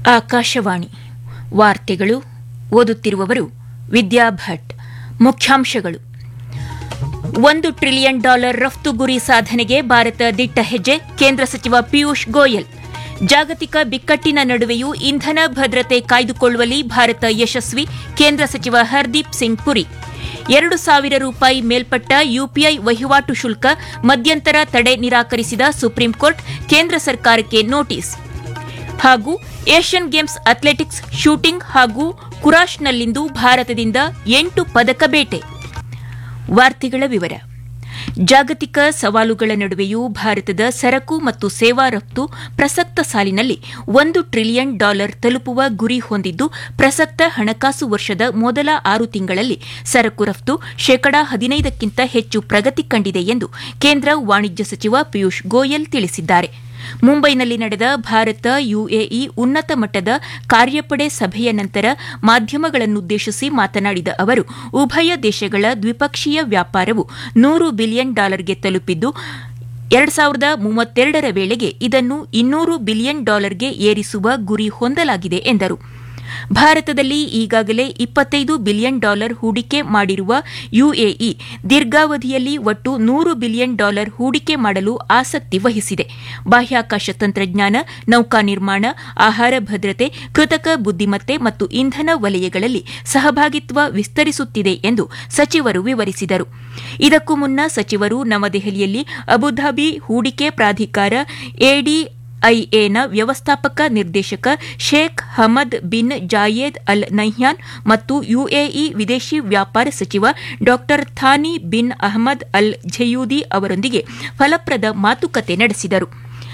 ಆಕಾಶವಾಣಿ ವಾರ್ತೆಗಳು ಓದುತ್ತಿರುವವರು ವಿದ್ಯಾ ಭಟ್ ಮುಖ್ಯಾಂಶಗಳು ಒಂದು ಟ್ರಿಲಿಯನ್ ಡಾಲರ್ ರಫ್ತು ಗುರಿ ಸಾಧನೆಗೆ ಭಾರತ ದಿಟ್ಟ ಹೆಜ್ಜೆ ಕೇಂದ್ರ ಸಚಿವ ಪಿಯೂಷ್ ಗೋಯಲ್ ಜಾಗತಿಕ ಬಿಕ್ಕಟ್ಟಿನ ನಡುವೆಯೂ ಇಂಧನ ಭದ್ರತೆ ಕಾಯ್ದುಕೊಳ್ಳುವಲ್ಲಿ ಭಾರತ ಯಶಸ್ವಿ ಕೇಂದ್ರ ಸಚಿವ ಹರ್ದೀಪ್ ಸಿಂಗ್ ಪುರಿ ಎರಡು ಸಾವಿರ ರೂಪಾಯಿ ಮೇಲ್ಪಟ್ಟ ಯುಪಿಐ ವಹಿವಾಟು ಶುಲ್ಕ ಮಧ್ಯಂತರ ತಡೆ ನಿರಾಕರಿಸಿದ ಸುಪ್ರೀಂ ಕೋರ್ಟ್ ಕೇಂದ್ರ ಸರ್ಕಾರಕ್ಕೆ ನೋಟಿಸ್ ಹಾಗೂ ಏಷ್ಯನ್ ಗೇಮ್ಸ್ ಅಥ್ಲೆಟಿಕ್ಸ್ ಶೂಟಿಂಗ್ ಹಾಗೂ ಕುರಾಶ್ನಲ್ಲಿಂದು ಭಾರತದಿಂದ ಎಂಟು ಪದಕ ಬೇಟೆ ವಾರ್ತೆಗಳ ವಿವರ ಜಾಗತಿಕ ಸವಾಲುಗಳ ನಡುವೆಯೂ ಭಾರತದ ಸರಕು ಮತ್ತು ಸೇವಾ ರಫ್ತು ಪ್ರಸಕ್ತ ಸಾಲಿನಲ್ಲಿ ಒಂದು ಟ್ರಿಲಿಯನ್ ಡಾಲರ್ ತಲುಪುವ ಗುರಿ ಹೊಂದಿದ್ದು ಪ್ರಸಕ್ತ ಹಣಕಾಸು ವರ್ಷದ ಮೊದಲ ಆರು ತಿಂಗಳಲ್ಲಿ ಸರಕು ರಫ್ತು ಶೇಕಡಾ ಹದಿನೈದಕ್ಕಿಂತ ಹೆಚ್ಚು ಪ್ರಗತಿ ಕಂಡಿದೆ ಎಂದು ಕೇಂದ್ರ ವಾಣಿಜ್ಯ ಸಚಿವ ಪಿಯೂಷ್ ಗೋಯಲ್ ತಿಳಿಸಿದ್ದಾರೆ ಮುಂಬೈನಲ್ಲಿ ನಡೆದ ಭಾರತ ಯುಎಇ ಉನ್ನತ ಮಟ್ಟದ ಕಾರ್ಯಪಡೆ ಸಭೆಯ ನಂತರ ಮಾಧ್ಯಮಗಳನ್ನುದ್ದೇಶಿಸಿ ಮಾತನಾಡಿದ ಅವರು ಉಭಯ ದೇಶಗಳ ದ್ವಿಪಕ್ಷೀಯ ವ್ಯಾಪಾರವು ನೂರು ಬಿಲಿಯನ್ ಡಾಲರ್ಗೆ ತಲುಪಿದ್ದು ಎರಡು ಸಾವಿರದ ಮೂವತ್ತೆರಡರ ವೇಳೆಗೆ ಇದನ್ನು ಇನ್ನೂರು ಬಿಲಿಯನ್ ಡಾಲರ್ಗೆ ಏರಿಸುವ ಗುರಿ ಹೊಂದಲಾಗಿದೆ ಎಂದರು ಭಾರತದಲ್ಲಿ ಈಗಾಗಲೇ ಇಪ್ಪತ್ತೈದು ಬಿಲಿಯನ್ ಡಾಲರ್ ಹೂಡಿಕೆ ಮಾಡಿರುವ ಯುಎಇ ದೀರ್ಘಾವಧಿಯಲ್ಲಿ ಒಟ್ಟು ನೂರು ಬಿಲಿಯನ್ ಡಾಲರ್ ಹೂಡಿಕೆ ಮಾಡಲು ಆಸಕ್ತಿ ವಹಿಸಿದೆ ಬಾಹ್ಯಾಕಾಶ ತಂತ್ರಜ್ಞಾನ ನೌಕಾ ನಿರ್ಮಾಣ ಆಹಾರ ಭದ್ರತೆ ಕೃತಕ ಬುದ್ದಿಮತ್ತೆ ಮತ್ತು ಇಂಧನ ವಲಯಗಳಲ್ಲಿ ಸಹಭಾಗಿತ್ವ ವಿಸ್ತರಿಸುತ್ತಿದೆ ಎಂದು ಸಚಿವರು ವಿವರಿಸಿದರು ಇದಕ್ಕೂ ಮುನ್ನ ಸಚಿವರು ನವದೆಹಲಿಯಲ್ಲಿ ಅಬುಧಾಬಿ ಹೂಡಿಕೆ ಪ್ರಾಧಿಕಾರ ಎಡಿ ಐಎನ ವ್ಯವಸ್ಥಾಪಕ ನಿರ್ದೇಶಕ Sheikh Hamad bin ಜಾಯೇದ್ Al Nahyan ಮತ್ತು ಯುಎಇ ವಿದೇಶಿ ವ್ಯಾಪಾರ ಸಚಿವ ಡಾ ಥಾನಿ ಬಿನ್ ಅಹಮದ್ ಅಲ್ ಝಯೂದಿ ಅವರೊಂದಿಗೆ ಫಲಪ್ರದ ಮಾತುಕತೆ ನಡೆಸಿದರು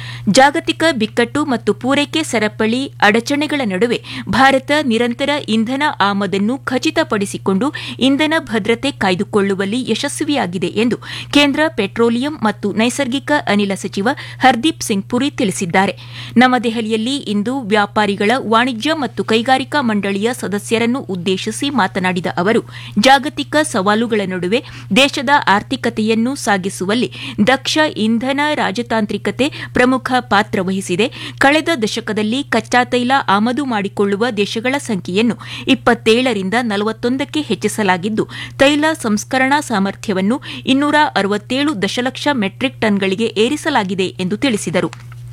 ಜಾಗತಿಕ ಬಿಕ್ಕಟ್ಟು ಮತ್ತು ಪೂರೈಕೆ ಸರಪಳಿ ಅಡಚಣೆಗಳ ನಡುವೆ ಭಾರತ ನಿರಂತರ ಇಂಧನ ಆಮದನ್ನು ಖಚಿತಪಡಿಸಿಕೊಂಡು ಇಂಧನ ಭದ್ರತೆ ಕಾಯ್ದುಕೊಳ್ಳುವಲ್ಲಿ ಯಶಸ್ವಿಯಾಗಿದೆ ಎಂದು ಕೇಂದ್ರ ಪೆಟ್ರೋಲಿಯಂ ಮತ್ತು ನೈಸರ್ಗಿಕ ಅನಿಲ ಸಚಿವ ಹರ್ದೀಪ್ ಸಿಂಗ್ ಪುರಿ ತಿಳಿಸಿದ್ದಾರೆ ನವದೆಹಲಿಯಲ್ಲಿ ಇಂದು ವ್ಯಾಪಾರಿಗಳ ವಾಣಿಜ್ಯ ಮತ್ತು ಕೈಗಾರಿಕಾ ಮಂಡಳಿಯ ಸದಸ್ಯರನ್ನು ಉದ್ದೇಶಿಸಿ ಮಾತನಾಡಿದ ಅವರು ಜಾಗತಿಕ ಸವಾಲುಗಳ ನಡುವೆ ದೇಶದ ಆರ್ಥಿಕತೆಯನ್ನು ಸಾಗಿಸುವಲ್ಲಿ ದಕ್ಷ ಇಂಧನ ರಾಜತಾಂತ್ರಿಕತೆ ಪ್ರಮುಖ ಪಾತ್ರ ವಹಿಸಿದೆ ಕಳೆದ ದಶಕದಲ್ಲಿ ಕಚ್ಚಾ ತೈಲ ಆಮದು ಮಾಡಿಕೊಳ್ಳುವ ದೇಶಗಳ ಸಂಖ್ಯೆಯನ್ನು ಇಪ್ಪತ್ತೇಳರಿಂದ ನಲವತ್ತೊಂದಕ್ಕೆ ಹೆಚ್ಚಿಸಲಾಗಿದ್ದು ತೈಲ ಸಂಸ್ಕರಣಾ ಸಾಮರ್ಥ್ಯವನ್ನು ಇನ್ನೂರ ಅರವತ್ತೇಳು ದಶಲಕ್ಷ ಮೆಟ್ರಿಕ್ ಟನ್ಗಳಿಗೆ ಏರಿಸಲಾಗಿದೆ ಎಂದು ತಿಳಿಸಿದರು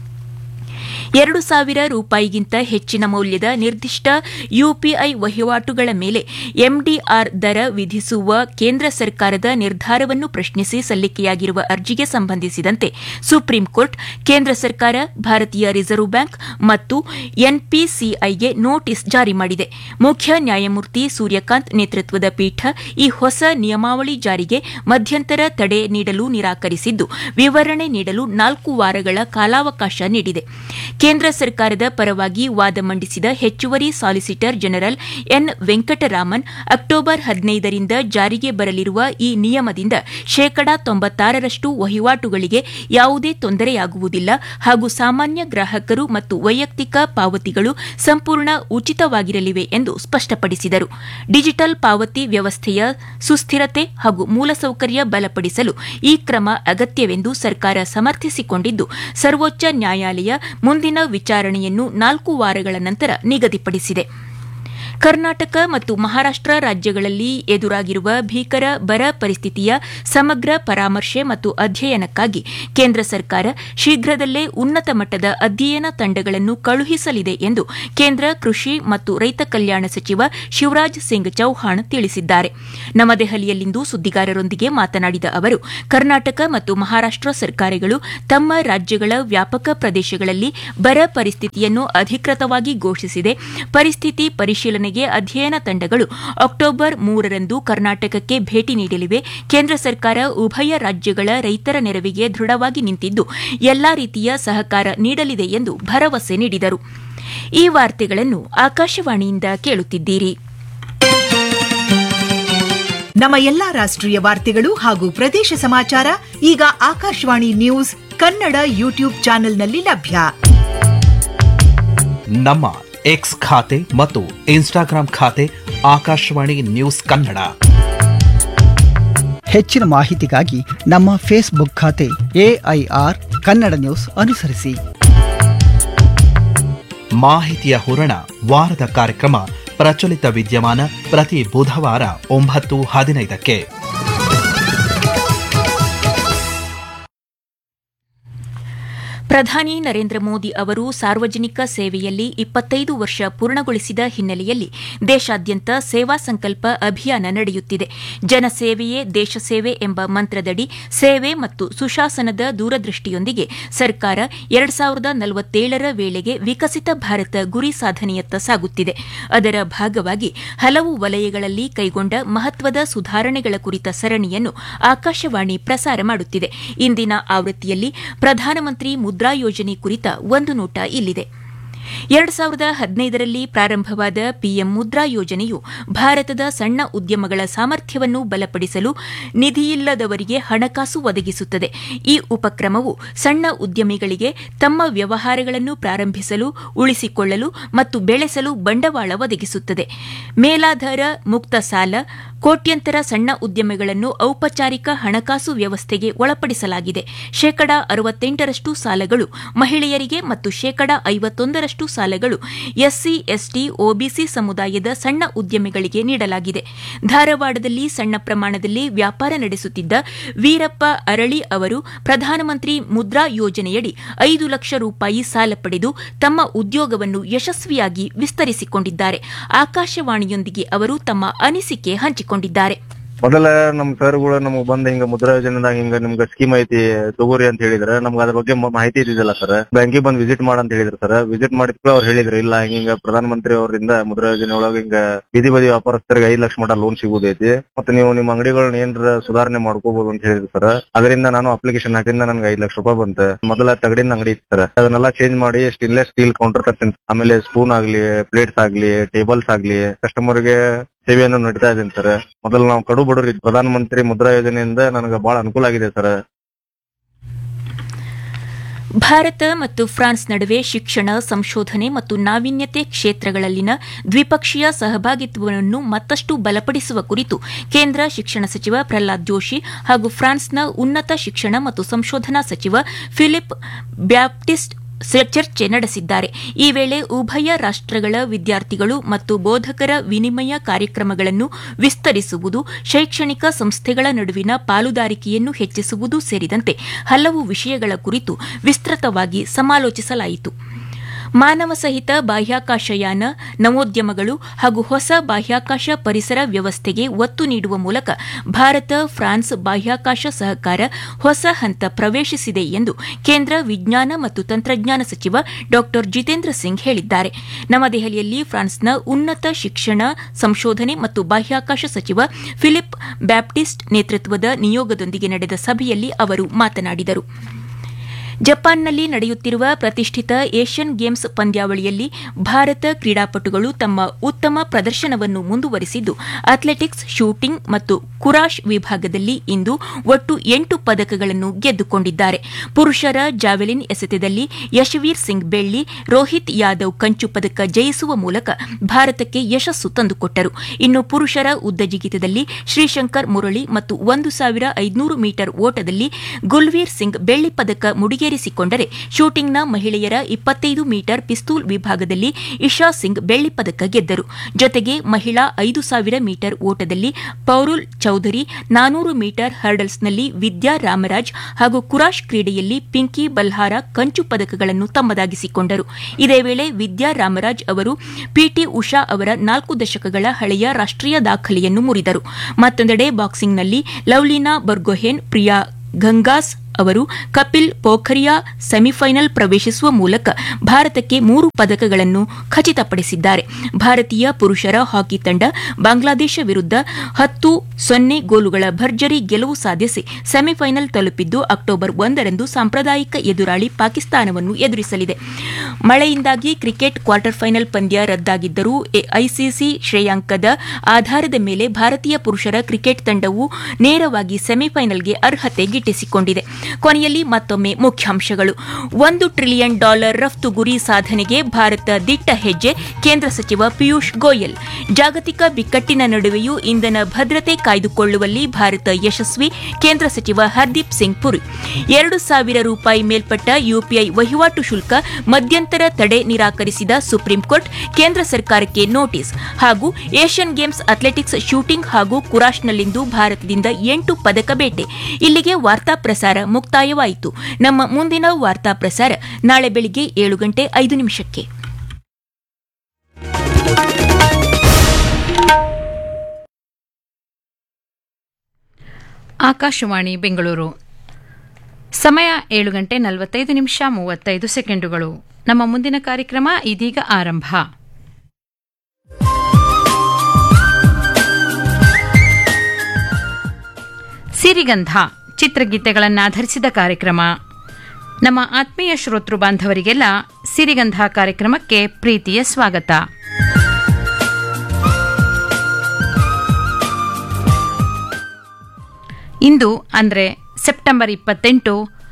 ಎರಡು ಸಾವಿರ ರೂಪಾಯಿಗಿಂತ ಹೆಚ್ಚಿನ ಮೌಲ್ಯದ ನಿರ್ದಿಷ್ಟ ಯುಪಿಐ ವಹಿವಾಟುಗಳ ಮೇಲೆ ಎಂಡಿಆರ್ ದರ ವಿಧಿಸುವ ಕೇಂದ್ರ ಸರ್ಕಾರದ ನಿರ್ಧಾರವನ್ನು ಪ್ರಶ್ನಿಸಿ ಸಲ್ಲಿಕೆಯಾಗಿರುವ ಅರ್ಜಿಗೆ ಸಂಬಂಧಿಸಿದಂತೆ ಸುಪ್ರೀಂ ಕೋರ್ಟ್ ಕೇಂದ್ರ ಸರ್ಕಾರ ಭಾರತೀಯ ರಿಸರ್ವ್ ಬ್ಯಾಂಕ್ ಮತ್ತು ಎನ್ಪಿಸಿಐಗೆ ನೋಟಿಸ್ ಜಾರಿ ಮಾಡಿದೆ ಮುಖ್ಯ ನ್ಯಾಯಮೂರ್ತಿ ಸೂರ್ಯಕಾಂತ್ ನೇತೃತ್ವದ ಪೀಠ ಈ ಹೊಸ ನಿಯಮಾವಳಿ ಜಾರಿಗೆ ಮಧ್ಯಂತರ ತಡೆ ನೀಡಲು ನಿರಾಕರಿಸಿದ್ದು ವಿವರಣೆ ನೀಡಲು ನಾಲ್ಕು ವಾರಗಳ ಕಾಲಾವಕಾಶ ನೀಡಿದೆ ಕೇಂದ್ರ ಸರ್ಕಾರದ ಪರವಾಗಿ ವಾದ ಮಂಡಿಸಿದ ಹೆಚ್ಚುವರಿ solicitor general N Venkataraman October ಹದಿನೈದರಿಂದ ಜಾರಿಗೆ ಬರಲಿರುವ ಈ ನಿಯಮದಿಂದ ಶೇಕಡಾ ತೊಂಬತ್ತಾರರಷ್ಟು ವಹಿವಾಟುಗಳಿಗೆ ಯಾವುದೇ ತೊಂದರೆಯಾಗುವುದಿಲ್ಲ ಹಾಗೂ ಸಾಮಾನ್ಯ ಗ್ರಾಹಕರು ಮತ್ತು ವೈಯಕ್ತಿಕ ಪಾವತಿಗಳು ಸಂಪೂರ್ಣ ಉಚಿತವಾಗಿರಲಿವೆ ಎಂದು ಸ್ಪಷ್ಟಪಡಿಸಿದರು ಡಿಜಿಟಲ್ ಪಾವತಿ ವ್ಯವಸ್ಥೆಯ ಸುಸ್ಥಿರತೆ ಹಾಗೂ ಮೂಲಸೌಕರ್ಯ ಬಲಪಡಿಸಲು ಈ ಕ್ರಮ ಅಗತ್ಯವೆಂದು ಸರ್ಕಾರ ಸಮರ್ಥಿಸಿಕೊಂಡಿದ್ದು ಸರ್ವೋಚ್ಚ ನ್ಯಾಯಾಲಯ ಮುಂದಿನ ವಿಚಾರಣೆಯನ್ನು ನಾಲ್ಕು ವಾರಗಳ ನಂತರ ನಿಗದಿಪಡಿಸಿದೆ ಕರ್ನಾಟಕ ಮತ್ತು ಮಹಾರಾಷ್ಟ ರಾಜ್ಯಗಳಲ್ಲಿ ಎದುರಾಗಿರುವ ಭೀಕರ ಬರ ಪರಿಸ್ಥಿತಿಯ ಸಮಗ್ರ ಪರಾಮರ್ಶೆ ಮತ್ತು ಅಧ್ಯಯನಕ್ಕಾಗಿ ಕೇಂದ್ರ ಸರ್ಕಾರ ಶೀಘ್ರದಲ್ಲೇ ಉನ್ನತ ಮಟ್ಟದ ಅಧ್ಯಯನ ತಂಡಗಳನ್ನು ಕಳುಹಿಸಲಿದೆ ಎಂದು ಕೇಂದ್ರ ಕೃಷಿ ಮತ್ತು ರೈತ ಕಲ್ಯಾಣ ಸಚಿವ ಶಿವರಾಜ್ ಸಿಂಗ್ ಚೌಹಾಣ್ ತಿಳಿಸಿದ್ದಾರೆ ನವದೆಹಲಿಯಲ್ಲಿಂದು ಸುದ್ದಿಗಾರರೊಂದಿಗೆ ಮಾತನಾಡಿದ ಅವರು ಕರ್ನಾಟಕ ಮತ್ತು ಮಹಾರಾಷ್ಟ ಸರ್ಕಾರಗಳು ತಮ್ಮ ರಾಜ್ಯಗಳ ವ್ಯಾಪಕ ಪ್ರದೇಶಗಳಲ್ಲಿ ಬರ ಪರಿಸ್ಥಿತಿಯನ್ನು ಅಧಿಕೃತವಾಗಿ ಘೋಷಿಸಿದೆ ಪರಿಸ್ಥಿತಿ ಪರಿಶೀಲನೆಗೆ ಅಧ್ಯಯನ ತಂಡಗಳು ಅಕ್ಟೋಬರ್ ಮೂರರಂದು ಕರ್ನಾಟಕಕ್ಕೆ ಭೇಟಿ ನೀಡಲಿವೆ ಕೇಂದ್ರ ಸರ್ಕಾರ ಉಭಯ ರಾಜ್ಯಗಳ ರೈತರ ನೆರವಿಗೆ ದೃಢವಾಗಿ ನಿಂತಿದ್ದು ಎಲ್ಲಾ ರೀತಿಯ ಸಹಕಾರ ನೀಡಲಿದೆ ಎಂದು ಭರವಸೆ ನೀಡಿದರು ಈ ವಾರ್ತೆಗಳನ್ನು ಆಕಾಶವಾಣಿಯಿಂದ ಕೇಳುತ್ತಿದ್ದೀರಿ ನಮ್ಮ ಎಲ್ಲಾ ರಾಷ್ಟ್ರೀಯ ವಾರ್ತೆಗಳು ಹಾಗೂ ಪ್ರದೇಶ ಸಮಾಚಾರ ಈಗ ಆಕಾಶವಾಣಿ ನ್ಯೂಸ್ ಕನ್ನಡ ಯೂಟ್ಯೂಬ್ ಚಾನೆಲ್ನಲ್ಲಿ ಲಭ್ಯ ನಮ್ಮ ಎಕ್ಸ್ ಖಾತೆ ಮತ್ತು ಇನ್ಸ್ಟಾಗ್ರಾಂ ಖಾತೆ ಆಕಾಶವಾಣಿ ನ್ಯೂಸ್ ಕನ್ನಡ ಹೆಚ್ಚಿನ ಮಾಹಿತಿಗಾಗಿ ನಮ್ಮ ಫೇಸ್ಬುಕ್ ಖಾತೆ ಎಐಆರ್ ಕನ್ನಡ ನ್ಯೂಸ್ ಅನುಸರಿಸಿ ಮಾಹಿತಿಯ ಹೂರಣ ವಾರದ ಕಾರ್ಯಕ್ರಮ ಪ್ರಚಲಿತ ವಿದ್ಯಮಾನ ಪ್ರತಿ ಬುಧವಾರ ಒಂಬತ್ತು ಹದಿನೈದಕ್ಕೆ ಪ್ರಧಾನಿ ನರೇಂದ್ರ ಮೋದಿ ಅವರು ಸಾರ್ವಜನಿಕ ಸೇವೆಯಲ್ಲಿ ಇಪ್ಪತ್ತೈದು ವರ್ಷ ಪೂರ್ಣಗೊಳಿಸಿದ ಹಿನ್ನೆಲೆಯಲ್ಲಿ ದೇಶಾದ್ಯಂತ ಸೇವಾ ಸಂಕಲ್ಪ ಅಭಿಯಾನ ನಡೆಯುತ್ತಿದೆ ಜನಸೇವೆಯೇ ದೇಶ ಸೇವೆ ಎಂಬ ಮಂತ್ರದಡಿ ಸೇವೆ ಮತ್ತು ಸುಶಾಸನದ ದೂರದೃಷ್ಟಿಯೊಂದಿಗೆ ಸರ್ಕಾರ ಎರಡು ಸಾವಿರದ ನಲವತ್ತೇಳರ ವೇಳೆಗೆ ವಿಕಸಿತ ಭಾರತ ಗುರಿ ಸಾಧನೆಯತ್ತ ಸಾಗುತ್ತಿದೆ ಅದರ ಭಾಗವಾಗಿ ಹಲವು ವಲಯಗಳಲ್ಲಿ ಕೈಗೊಂಡ ಮಹತ್ವದ ಸುಧಾರಣೆಗಳ ಕುರಿತ ಸರಣಿಯನ್ನು ಆಕಾಶವಾಣಿ ಪ್ರಸಾರ ಮಾಡುತ್ತಿದೆ ಇಂದಿನ ಆವೃತ್ತಿಯಲ್ಲಿ ಪ್ರಧಾನಮಂತ್ರಿ ಮುದ್ರಾ ಯೋಜನೆ ಕುರಿತ ಒಂದು ನೋಟ ಇಲ್ಲಿದೆ ಎರಡು ಸಾವಿರದ ಹದಿನೈದರಲ್ಲಿ ಪ್ರಾರಂಭವಾದ ಪಿಎಂ ಮುದ್ರಾ ಯೋಜನೆಯು ಭಾರತದ ಸಣ್ಣ ಉದ್ಯಮಗಳ ಸಾಮರ್ಥ್ಯವನ್ನು ಬಲಪಡಿಸಲು ನಿಧಿಯಿಲ್ಲದವರಿಗೆ ಹಣಕಾಸು ಒದಗಿಸುತ್ತದೆ ಈ ಉಪಕ್ರಮವು ಸಣ್ಣ ಉದ್ಯಮಿಗಳಿಗೆ ತಮ್ಮ ವ್ಯವಹಾರಗಳನ್ನು ಪ್ರಾರಂಭಿಸಲು ಉಳಿಸಿಕೊಳ್ಳಲು ಮತ್ತು ಬೆಳೆಸಲು ಬಂಡವಾಳ ಒದಗಿಸುತ್ತದೆ ಮೇಲಾಧಾರ ಮುಕ್ತ ಸಾಲ ಕೋಟ್ಯಂತರ ಸಣ್ಣ ಉದ್ಯಮಿಗಳನ್ನು ಔಪಚಾರಿಕ ಹಣಕಾಸು ವ್ಯವಸ್ಥೆಗೆ ಒಳಪಡಿಸಲಾಗಿದೆ ಶೇಕಡಾ ಅರವತ್ತೆಂಟರಷ್ಟು ಸಾಲಗಳು ಮಹಿಳೆಯರಿಗೆ ಮತ್ತು ಶೇಕಡಾ ಐವತ್ತೊಂದರಷ್ಟು ಸಾಲಗಳು ಎಸ್ಸಿ ಎಸ್ಟಿ ಒಬಿಸಿ ಸಮುದಾಯದ ಸಣ್ಣ ಉದ್ಯಮಿಗಳಿಗೆ ನೀಡಲಾಗಿದೆ ಧಾರವಾಡದಲ್ಲಿ ಸಣ್ಣ ಪ್ರಮಾಣದಲ್ಲಿ ವ್ಯಾಪಾರ ನಡೆಸುತ್ತಿದ್ದ ವೀರಪ್ಪ ಅರಳಿ ಅವರು ಪ್ರಧಾನಮಂತ್ರಿ ಮುದ್ರಾ ಯೋಜನೆಯಡಿ ಐದು ಲಕ್ಷ ರೂಪಾಯಿ ಸಾಲ ಪಡೆದು ತಮ್ಮ ಉದ್ಯೋಗವನ್ನು ಯಶಸ್ವಿಯಾಗಿ ವಿಸ್ತರಿಸಿಕೊಂಡಿದ್ದಾರೆ ಆಕಾಶವಾಣಿಯೊಂದಿಗೆ ಅವರು ತಮ್ಮ ಅನಿಸಿಕೆ ಹಂಚಿಕೊಂಡಿದ್ದಾರೆ ಮೊದಲ ನಮ್ ಸರ್ಗಳು ನಮಗ್ ಬಂದ್ ಹಿಂಗ ಮುದ್ರಾ ಯೋಜನೆದಾಗ ಹಿಂಗ ನಿಮ್ಗ ಸ್ಕೀಮ್ ಐತಿ ತಗೋರಿ ಅಂತ ಹೇಳಿದ್ರ ನಮ್ಗ ಅದ್ರ ಬಗ್ಗೆ ಮ- ಮಾಹಿತಿ ಇದ್ದಿದ್ದಿಲ್ಲ ಸರ್ ಬ್ಯಾಂಕಿಗೆ ಬಂದ್ ವಿಸಿಟ್ ಮಾಡ ಅಂತ ಹೇಳಿದ್ರು ಸರ್ ವಿಸಿಟ್ ಮಾಡಿದ್ಮೇಲೆ ಅವ್ರು ಹೇಳಿದ್ರು ಇಲ್ಲ ಹಿಂಗ ಪ್ರಧಾನ ಮಂತ್ರಿ ಅವರಿಂದ ಮುದ್ರಾ ಯೋಜನೆ ಒಳಗ ಹಿಂಗ ಬೀದಿ ಬದಿ ವ್ಯಾಪಾರಸ್ಥರಿಗೆ ಐದ್ ಲಕ್ಷ ಮಟ ಲೋನ್ ಸಿಗುದೈತಿ ಮತ್ತೆ ನೀವು ನಿಮ್ ಅಂಗಡಿಗಳನ್ನ ಏನ್ರ ಸುಧಾರಣೆ ಮಾಡ್ಕೋಬಹುದು ಅಂತ ಹೇಳಿದ್ರು ಸರ್ ಅದರಿಂದ ನಾನು ಅಪ್ಲಿಕೇಶನ್ ಹಾಕಿಂದ ನನ್ಗೆ ಐದ್ ಲಕ್ಷ ರೂಪಾಯಿ ಬಂತ ಮೊದಲ ತಗಡಿನ ಅಂಗಡಿ ಇತ್ತು ಸರ್ ಅದನ್ನೆಲ್ಲ ಚೇಂಜ್ ಮಾಡಿ ಸ್ಟೇನ್ಲೆಸ್ ಸ್ಟೀಲ್ ಕೌಂಟರ್ ತರ್ತೀನಿ ಆಮೇಲೆ ಸ್ಪೂನ್ ಆಗ್ಲಿ ಪ್ಲೇಟ್ಸ್ ಆಗ್ಲಿ ಟೇಬಲ್ಸ್ ಆಗ್ಲಿ ಕಸ್ಟಮರ್ಗೆ ಸೇವೆಯನ್ನು ನೀಡ್ತಾ ಇದ್ದೀನಿ ಸರ್ ಮೊದಲು ನಾವು ಕಡು ಬಡವ್ರಿ ಪ್ರಧಾನ ಮಂತ್ರಿ ಮುದ್ರಾ ಯೋಜನೆಯಿಂದ ನನಗೆ ಬಹಳ ಅನುಕೂಲ ಆಗಿದೆ ಸರ್ ಭಾರತ ಮತ್ತು ಫ್ರಾನ್ಸ್ ನಡುವೆ ಶಿಕ್ಷಣ ಸಂಶೋಧನೆ ಮತ್ತು ನಾವೀನ್ಯತೆ ಕ್ಷೇತ್ರಗಳಲ್ಲಿನ ದ್ವಿಪಕ್ಷೀಯ ಸಹಭಾಗಿತ್ವವನ್ನು ಮತ್ತಷ್ಟು ಬಲಪಡಿಸುವ ಕುರಿತು ಕೇಂದ್ರ ಶಿಕ್ಷಣ ಸಚಿವ ಪ್ರಹ್ಲಾದ್ ಜೋಶಿ ಹಾಗೂ ಫ್ರಾನ್ಸ್ನ ಉನ್ನತ ಶಿಕ್ಷಣ ಮತ್ತು ಸಂಶೋಧನಾ ಸಚಿವ ಫಿಲಿಪ್ ಬ್ಯಾಪ್ಟಿಸ್ಟ್ ಸ- ಚರ್ಚೆ ನಡೆಸಿದ್ದಾರೆ ಈ ವೇಳೆ ಉಭಯ ರಾಷ್ಟಗಳ ವಿದ್ಯಾರ್ಥಿಗಳು ಮತ್ತು ಬೋಧಕರ ವಿನಿಮಯ ಕಾರ್ಯಕ್ರಮಗಳನ್ನು ವಿಸ್ತರಿಸುವುದು ಶೈಕ್ಷಣಿಕ ಸಂಸ್ಥೆಗಳ ನಡುವಿನ ಪಾಲುದಾರಿಕೆಯನ್ನು ಹೆಚ್ಚಿಸುವುದು ಸೇರಿದಂತೆ ಹಲವು ವಿಷಯಗಳ ಕುರಿತು ವಿಸ್ತೃತವಾಗಿ ಸಮಾಲೋಚಿಸಲಾಯಿತು ಮಾನವ ಸಹಿತ ಬಾಹ್ಯಾಕಾಶಯಾನ ನವೋದ್ಯಮಗಳು ಹಾಗೂ ಹೊಸ ಬಾಹ್ಯಾಕಾಶ ಪರಿಸರ ವ್ಯವಸ್ಥೆಗೆ ಒತ್ತು ನೀಡುವ ಮೂಲಕ ಭಾರತ ಫ್ರಾನ್ಸ್ ಬಾಹ್ಯಾಕಾಶ ಸಹಕಾರ ಹೊಸ ಹಂತ ಪ್ರವೇಶಿಸಿದೆ ಎಂದು ಕೇಂದ್ರ ವಿಜ್ಞಾನ ಮತ್ತು ತಂತ್ರಜ್ಞಾನ ಸಚಿವ ಡಾ ಜಿತೇಂದ್ರ ಸಿಂಗ್ ಹೇಳಿದ್ದಾರೆ ನವದೆಹಲಿಯಲ್ಲಿ ಫ್ರಾನ್ಸ್ನ ಉನ್ನತ ಶಿಕ್ಷಣ ಸಂಶೋಧನೆ ಮತ್ತು ಬಾಹ್ಯಾಕಾಶ ಸಚಿವ ಫಿಲಿಪ್ ಬ್ಯಾಪ್ಟಿಸ್ಟ್ ನೇತೃತ್ವದ ನಿಯೋಗದೊಂದಿಗೆ ನಡೆದ ಸಭೆಯಲ್ಲಿ ಅವರು ಮಾತನಾಡಿದರು ಜಪಾನ್ನಲ್ಲಿ ನಡೆಯುತ್ತಿರುವ ಪ್ರತಿಷ್ಠಿತ ಏಷ್ಯನ್ ಗೇಮ್ಸ್ ಪಂದ್ಯಾವಳಿಯಲ್ಲಿ ಭಾರತ ಕ್ರೀಡಾಪಟುಗಳು ತಮ್ಮ ಉತ್ತಮ ಪ್ರದರ್ಶನವನ್ನು ಮುಂದುವರಿಸಿದ್ದು ಅಥ್ಲೆಟಿಕ್ಸ್ ಶೂಟಿಂಗ್ ಮತ್ತು ಕುರಾಶ್ ವಿಭಾಗದಲ್ಲಿ ಇಂದು ಒಟ್ಟು ಎಂಟು ಪದಕಗಳನ್ನು ಗೆದ್ದುಕೊಂಡಿದ್ದಾರೆ ಪುರುಷರ ಜಾವೆಲಿನ್ ಎಸೆತದಲ್ಲಿ ಯಶವೀರ್ ಸಿಂಗ್ ಬೆಳ್ಳಿ ರೋಹಿತ್ ಯಾದವ್ ಕಂಚು ಪದಕ ಜಯಿಸುವ ಮೂಲಕ ಭಾರತಕ್ಕೆ ಯಶಸ್ಸು ತಂದುಕೊಟ್ಟರು ಇನ್ನು ಪುರುಷರ ಉದ್ದ ಜಿಗಿತದಲ್ಲಿ ಶ್ರೀಶಂಕರ್ ಮುರಳಿ ಮತ್ತು ಒಂದು ಸಾವಿರ ಐದುನೂರು ಮೀಟರ್ ಓಟದಲ್ಲಿ ಗುಲ್ವೀರ್ ಸಿಂಗ್ ಬೆಳ್ಳಿ ಪದಕ ಮುಡಿಗೇರಿಸಿಕೊಂಡರೆ ಶೂಟಿಂಗ್ನ ಮಹಿಳೆಯರ ಇಪ್ಪತ್ತೈದು ಮೀಟರ್ ಪಿಸ್ತೂಲ್ ವಿಭಾಗದಲ್ಲಿ ಇಶಾ ಸಿಂಗ್ ಬೆಳ್ಳಿ ಪದಕ ಗೆದ್ದರು ಜೊತೆಗೆ ಮಹಿಳಾ ಐದು ಸಾವಿರ ಮೀಟರ್ ಓಟದಲ್ಲಿ ಪೌರುಲ್ ಚೌಧರಿ ನಾನೂರು ಮೀಟರ್ ಹರ್ಡಲ್ಸ್ನಲ್ಲಿ ವಿದ್ಯಾ ರಾಮರಾಜ್ ಹಾಗೂ ಕುರಾಶ್ ಕ್ರೀಡೆಯಲ್ಲಿ ಪಿಂಕಿ ಬಲ್ಹಾರ ಕಂಚು ಪದಕಗಳನ್ನು ತಮ್ಮದಾಗಿಸಿಕೊಂಡರು ಇದೇ ವೇಳೆ ವಿದ್ಯಾ ರಾಮರಾಜ್ ಅವರು ಪಿಟಿ ಉಷಾ ಅವರ ನಾಲ್ಕು ದಶಕಗಳ ಹಳೆಯ ರಾಷ್ಟೀಯ ದಾಖಲೆಯನ್ನು ಮುರಿದರು ಮತ್ತೊಂದೆಡೆ ಬಾಕ್ಸಿಂಗ್ನಲ್ಲಿ ಲವ್ಲಿನಾ ಬರ್ಗೊಹೆನ್ ಪ್ರಿಯಾ ಗಂಗಾಸ್ ಅವರು ಕಪಿಲ್ ಪೋಖರಿಯಾ ಸೆಮಿಫೈನಲ್ ಪ್ರವೇಶಿಸುವ ಮೂಲಕ ಭಾರತಕ್ಕೆ ಮೂರು ಪದಕಗಳನ್ನು ಖಚಿತಪಡಿಸಿದ್ದಾರೆ ಭಾರತೀಯ ಪುರುಷರ ಹಾಕಿ ತಂಡ ಬಾಂಗ್ಲಾದೇಶ ವಿರುದ್ಧ ಹತ್ತು ಸೊನ್ನೆ ಗೋಲುಗಳ ಭರ್ಜರಿ ಗೆಲುವು ಸಾಧಿಸಿ ಸೆಮಿಫೈನಲ್ ತಲುಪಿದ್ದು ಅಕ್ಟೋಬರ್ ಒಂದರಂದು ಸಾಂಪ್ರದಾಯಿಕ ಎದುರಾಳಿ ಪಾಕಿಸ್ತಾನವನ್ನು ಎದುರಿಸಲಿದೆ ಮಳೆಯಿಂದಾಗಿ ಕ್ರಿಕೆಟ್ ಕ್ವಾರ್ಟರ್ ಫೈನಲ್ ಪಂದ್ಯ ರದ್ದಾಗಿದ್ದರೂ ಐಸಿಸಿ ಶ್ರೇಯಾಂಕದ ಆಧಾರದ ಮೇಲೆ ಭಾರತೀಯ ಪುರುಷರ ಕ್ರಿಕೆಟ್ ತಂಡವು ನೇರವಾಗಿ ಸೆಮಿಫೈನಲ್ಗೆ ಅರ್ಹತೆ ಗಿಟ್ಟಿಸಿಕೊಂಡಿದೆ ಕೊನೆಯಲ್ಲಿ ಮತ್ತೊಮ್ಮೆ ಮುಖ್ಯಾಂಶಗಳು ಒಂದು ಟ್ರಿಲಿಯನ್ ಡಾಲರ್ ರಫ್ತು ಗುರಿ ಸಾಧನೆಗೆ ಭಾರತ ದಿಟ್ಟ ಹೆಜ್ಜೆ ಕೇಂದ್ರ ಸಚಿವ ಪಿಯೂಷ್ ಗೋಯಲ್ ಜಾಗತಿಕ ಬಿಕ್ಕಟ್ಟಿನ ನಡುವೆಯೂ ಇಂಧನ ಭದ್ರತೆ ಕಾಯ್ದುಕೊಳ್ಳುವಲ್ಲಿ ಭಾರತ ಯಶಸ್ವಿ ಕೇಂದ್ರ ಸಚಿವ ಹರ್ದೀಪ್ ಸಿಂಗ್ ಪುರಿ ಎರಡು ಸಾವಿರ ರೂಪಾಯಿ ಮೇಲ್ಪಟ್ಟ ಯುಪಿಐ ವಹಿವಾಟು ಶುಲ್ಕ ಮಧ್ಯಂತರ ತಡೆ ನಿರಾಕರಿಸಿದ ಸುಪ್ರೀಂ ಕೋರ್ಟ್ ಕೇಂದ್ರ ಸರ್ಕಾರಕ್ಕೆ ನೋಟಿಸ್ ಹಾಗೂ ಏಷ್ಯನ್ ಗೇಮ್ಸ್ ಅಥ್ಲೆಟಿಕ್ಸ್ ಶೂಟಿಂಗ್ ಹಾಗೂ ಕುರಾಶ್ನಲ್ಲಿಂದು ಭಾರತದಿಂದ ಎಂಟು ಪದಕ ಬೇಟೆ ಇಲ್ಲಿಗೆ ವಾರ್ತಾ ಪ್ರಸಾರ ಮುಕ್ತಾಯವಾಯಿತು ನಮ್ಮ ಮುಂದಿನ ವಾರ್ತಾ ಪ್ರಸಾರ ನಾಳೆ ಬೆಳಿಗ್ಗೆ ಏಳು ಗಂಟೆ ಐದು ನಿಮಿಷಕ್ಕೆ ಆಕಾಶವಾಣಿ ಬೆಂಗಳೂರು ಸಮಯ ಏಳು ಗಂಟೆ ನಲವತ್ತೈದು ನಿಮಿಷ ಮೂವತ್ತೈದು ಸೆಕೆಂಡುಗಳು ನಮ್ಮ ಮುಂದಿನ ಕಾರ್ಯಕ್ರಮ ಇದೀಗ ಆರಂಭ ಸಿರಿಗಂಧ ಚಿತ್ರಗೀತೆಗಳನ್ನಾಧರಿಸಿದ ಕಾರ್ಯಕ್ರಮ ನಮ್ಮ ಆತ್ಮೀಯ ಶ್ರೋತೃ ಬಾಂಧವರಿಗೆಲ್ಲ ಸಿರಿಗಂಧ ಕಾರ್ಯಕ್ರಮಕ್ಕೆ ಪ್ರೀತಿಯ ಸ್ವಾಗತ ಇಂದು ಅಂದರೆ ಸೆಪ್ಟೆಂಬರ್ ಇಪ್ಪತ್ತೆಂಟು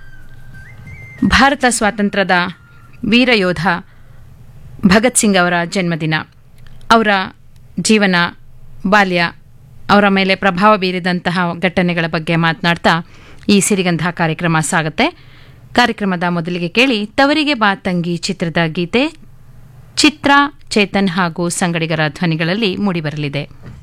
ಭಾರತ ಸ್ವಾತಂತ್ರ್ಯದ ವೀರಯೋಧ ಭಗತ್ ಸಿಂಗ್ ಅವರ ಜನ್ಮದಿನ ಅವರ ಜೀವನ ಬಾಲ್ಯ ಅವರ ಮೇಲೆ ಪ್ರಭಾವ ಬೀರಿದಂತಹ ಘಟನೆಗಳ ಬಗ್ಗೆ ಮಾತನಾಡ್ತಾ ಈ ಸಿರಿಗಂಧ ಕಾರ್ಯಕ್ರಮ ಸಾಗುತ್ತೆ ಕಾರ್ಯಕ್ರಮದ ಮೊದಲಿಗೆ ಕೇಳಿ ತವರಿಗೆ ಬಾ ತಂಗಿ ಚಿತ್ರದ ಗೀತೆ ಚಿತ್ರ ಚೇತನ್ ಹಾಗೂ ಸಂಗಡಿಗರ ಧ್ವನಿಗಳಲ್ಲಿ ಮೂಡಿಬರಲಿದೆ